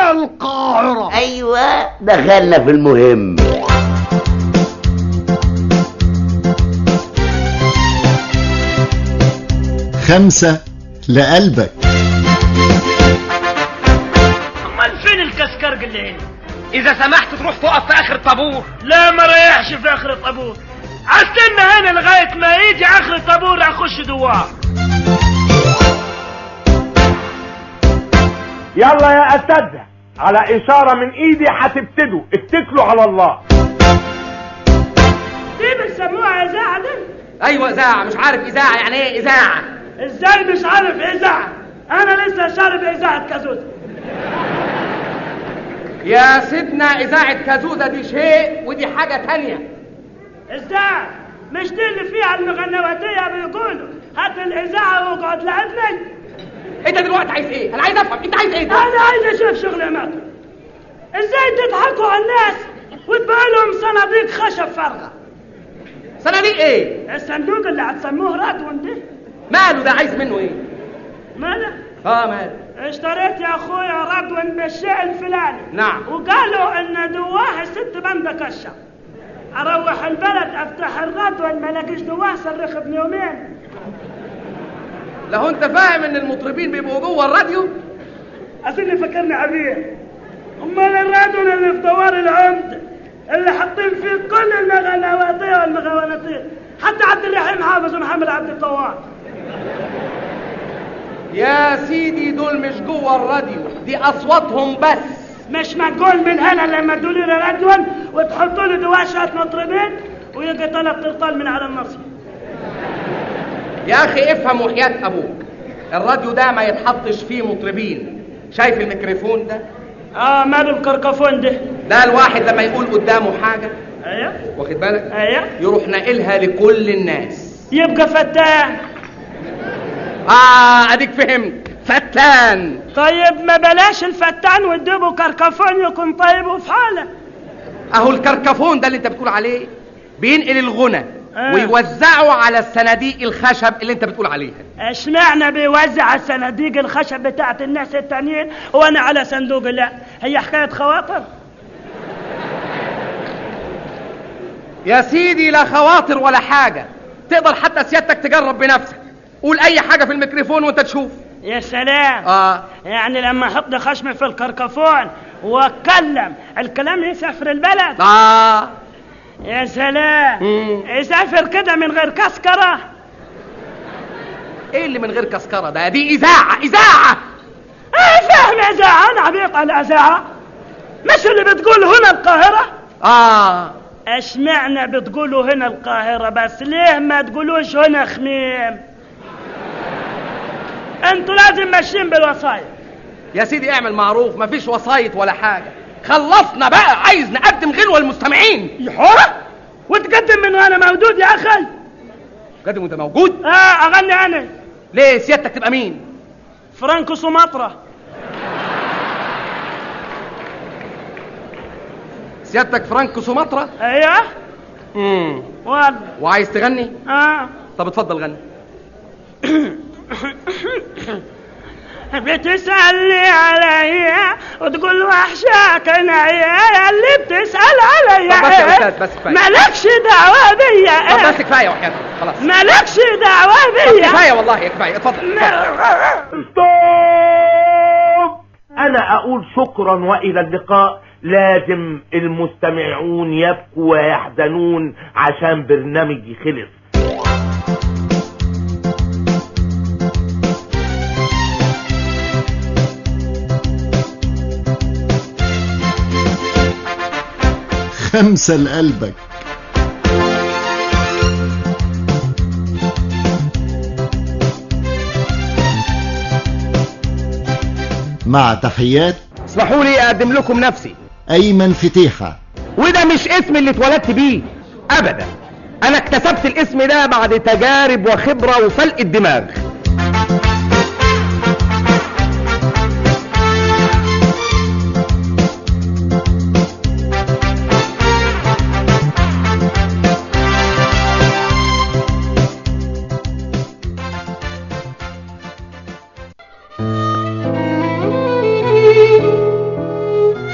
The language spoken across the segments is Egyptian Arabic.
القاهرة ايوه دخلنا في المهم خمسة لقلبك امال فين الكسكرج اللي هنا اذا سمحت تروح تقف في اخر الطابور لا ما ريحش في اخر الطابور استنى هنا لغايه ما يجي اخر الطابور اخش دوار يلا يا اساتذه على اشاره من ايدي هتبتدوا اتكلوا على الله دي بيسموها اذاعه دي ايوه اذاعه مش عارف اذاعه يعني ايه اذاعه ازاي مش عارف اذاعه انا لسه شارب اذاعه كازوزه يا سيدنا اذاعه كازوزه دي شيء ودي حاجه تانية ازاي مش دي اللي فيها المغنواتيه بيقولوا هات الاذاعه واقعد لعبني انت دلوقتي عايز ايه انا عايز افهم انت عايز ايه انا عايز اشوف شغل ماتوا ازاي تضحكوا على الناس وتبقى لهم صناديق خشب فارغه صناديق ايه الصندوق اللي هتسموه رادون ده ماله ده عايز منه ايه ماله اه ماله اشتريت يا اخويا رادون بالشيء الفلاني نعم. وقالوا ان دواه ست بندة كشة اروح البلد افتح الرادون ما الاقيش دواه صرخ ابن يومين لو انت فاهم ان المطربين بيبقوا جوه الراديو اظن فكرني عبير امال الرادون اللي في دوار العمد اللي حاطين فيه كل المغنواتيه والمغواناتيه حتى عبد الرحيم حافظ ومحمد عبد الطوال يا سيدي دول مش جوه الراديو دي اصواتهم بس مش معقول من هنا لما تقولوا لي رادون وتحطوا لي دواشات مطربين ويجي طلب ترطال من على النصر يا اخي افهم وحياة ابوك الراديو ده ما يتحطش فيه مطربين شايف الميكروفون ده اه ماله الكركفون ده ده الواحد لما يقول قدامه حاجة ايوه واخد بالك ايوه يروح ناقلها لكل الناس يبقى فتان اه اديك فهمت فتان طيب ما بلاش الفتان وتجيبوا كركفون يكون طيب وفي حاله اهو الكركفون ده اللي انت بتقول عليه بينقل الغنى آه. ويوزعه على الصناديق الخشب اللي انت بتقول عليها اشمعنى بيوزع الصناديق الخشب بتاعت الناس التانيين وانا على صندوق لا هي حكايه خواطر يا سيدي لا خواطر ولا حاجة تقدر حتى سيادتك تجرب بنفسك قول اي حاجة في الميكروفون وانت تشوف يا سلام اه يعني لما احط خشمي في الكركفون واتكلم الكلام يسافر البلد اه يا سلام مم. يسافر كده من غير كسكره ايه اللي من غير كسكرة ده دي اذاعة اذاعة ايه فاهم اذاعه انا عبيط على الاذاعه مش اللي بتقول هنا القاهره اه اشمعنى بتقولوا هنا القاهرة بس ليه ما تقولوش هنا خميم انتوا لازم ماشيين بالوصايا يا سيدي اعمل معروف مفيش وسايط ولا حاجة خلصنا بقى عايز نقدم غنوة للمستمعين يحوه وتقدم من وانا موجود يا اخي قدم وانت موجود اه اغني انا ليه سيادتك تبقى مين فرانكو سومطرة سيادتك فرانكو سومطرة ايوه امم والله وعايز تغني اه طب اتفضل غني بتسألني عليا وتقول وحشاك انا يا اللي بتسأل عليا طب بس يا أستاذ، بس كفاية. مالكش دعوة بيا طب بس كفاية وحياتك خلاص مالكش دعوة طب بيا كفاية والله كفاية اتفضل اتفضل. ستوب انا اقول شكرا والى اللقاء لازم المستمعون يبكوا ويحزنون عشان برنامجي خلص خمسة لقلبك مع تحيات اسمحوا لي اقدم لكم نفسي أيمن فتيحة وده مش اسم اللي اتولدت بيه ابدا انا اكتسبت الاسم ده بعد تجارب وخبرة وفلق الدماغ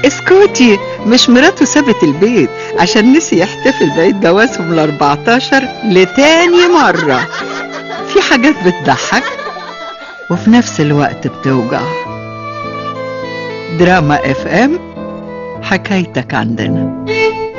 اسكوتي مش مراته سابت البيت عشان نسي يحتفل بعيد جوازهم ال 14 لتاني مرة في حاجات بتضحك وفي نفس الوقت بتوجع دراما اف ام حكايتك عندنا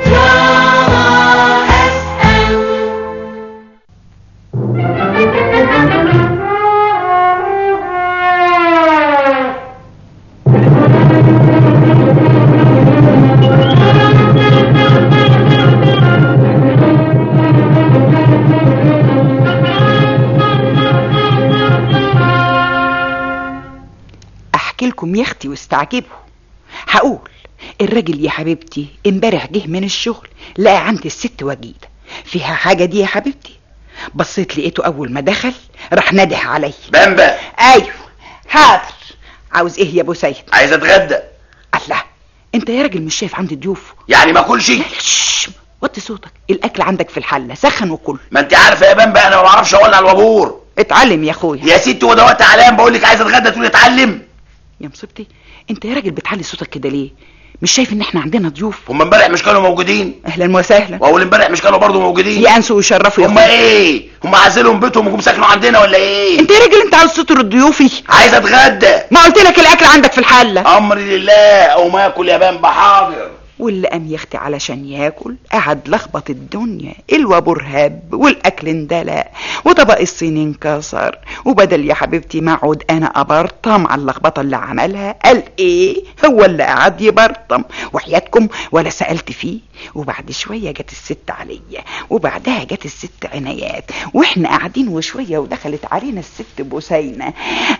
احكي لكم يا اختي واستعجبوا هقول الراجل يا حبيبتي امبارح جه من الشغل لقى عندي الست وجيده فيها حاجه دي يا حبيبتي بصيت لقيته اول ما دخل راح نادح عليا بامبا ايوه حاضر عاوز ايه يا ابو سيد عايز اتغدى الله انت يا راجل مش شايف عندي ضيوف يعني ما اكلش شش وطي صوتك الاكل عندك في الحله سخن وكل ما انت عارفه يا بامبا انا ما بعرفش اولع الوابور اتعلم يا اخويا يا ستي وده وقت علام بقول لك عايز اتغدى تقولي اتعلم يا مصيبتي انت يا راجل بتعلي صوتك كده ليه مش شايف ان احنا عندنا ضيوف هم امبارح مش كانوا موجودين اهلا وسهلا واول امبارح مش كانوا برضه موجودين يأنسوا ويشرفوا يا هم اخويا ايه هم عزلهم بيتهم وجم ساكنوا عندنا ولا ايه انت يا راجل انت عاوز تطر ضيوفي عايز اتغدى ما قلت لك الاكل عندك في الحله امري لله او ما اكل يا بامبا حاضر واللي قام يختي علشان ياكل قعد لخبط الدنيا الوابور هب والاكل اندلق وطبق الصيني انكسر وبدل يا حبيبتي ما اقعد انا ابرطم على اللخبطه اللي عملها قال ايه هو اللي قعد يبرطم وحياتكم ولا سالت فيه وبعد شويه جت الست عليا وبعدها جت الست عنايات واحنا قاعدين وشويه ودخلت علينا الست بوسينه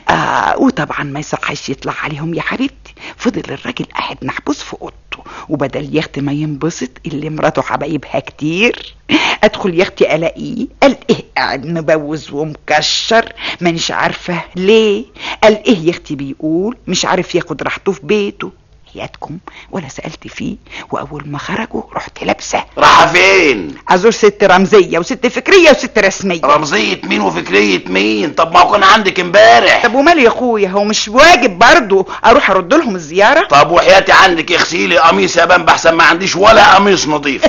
آه وطبعا ما يصحش يطلع عليهم يا حبيبتي فضل الراجل قاعد محبوس في اوضته وبدل يختي ما ينبسط اللي مراته حبايبها كتير ادخل يختي الاقيه قال ايه قاعد مبوز ومكشر مانيش عارفه ليه قال ايه يختي بيقول مش عارف ياخد راحته في بيته حياتكم ولا سالت فيه واول ما خرجوا رحت لابسه راح فين ازور ست رمزيه وست فكريه وست رسميه رمزية مين وفكرية مين طب ما هو كان عندك امبارح طب ومال يا اخويا هو مش واجب برضو اروح ارد لهم الزياره طب وحياتي عندك اغسلي قميص يا بامبا احسن ما عنديش ولا قميص نظيف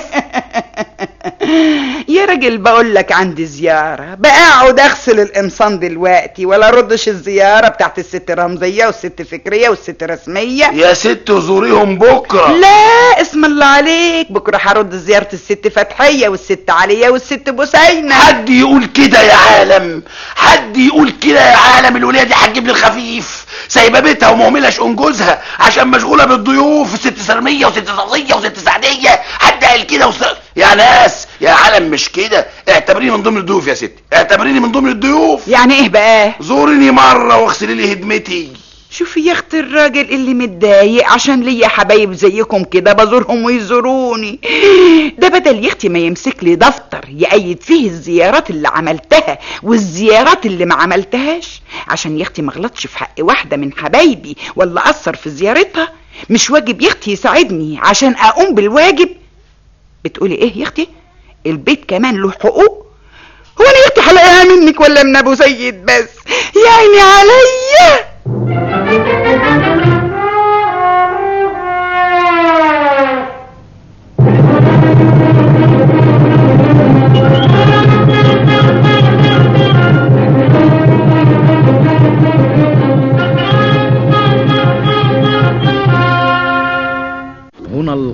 يا راجل بقول لك عندي زيارة بقعد اغسل القمصان دلوقتي ولا ردش الزيارة بتاعت الست رمزية والست فكرية والست رسمية يا ست زوريهم بكرة لا اسم الله عليك بكرة هرد زيارة الست فتحية والست علية والست بوسينة حد يقول كده يا عالم حد يقول كده يا عالم الولية دي هتجيب لي الخفيف سايبه بيتها ومهمله شؤون جوزها عشان مشغوله بالضيوف ست سرميه وست صغيه وست سعديه حد قال كده وس... يا ناس يا عالم مش كده اعتبريني من ضمن الضيوف يا ستي اعتبريني من ضمن الضيوف يعني ايه بقى زوريني مره واغسلي لي هدمتي شوفي يا اخت الراجل اللي متضايق عشان ليا حبايب زيكم كده بزورهم ويزوروني ده بدل يا اختي ما يمسك لي دفتر يأيد فيه الزيارات اللي عملتها والزيارات اللي ما عملتهاش عشان يا اختي ما غلطش في حق واحده من حبايبي ولا اثر في زيارتها مش واجب يا اختي يساعدني عشان اقوم بالواجب بتقولي ايه يا اختي البيت كمان له حقوق هو انا يا اختي هلاقيها منك ولا من ابو سيد بس يا عيني عليا هنا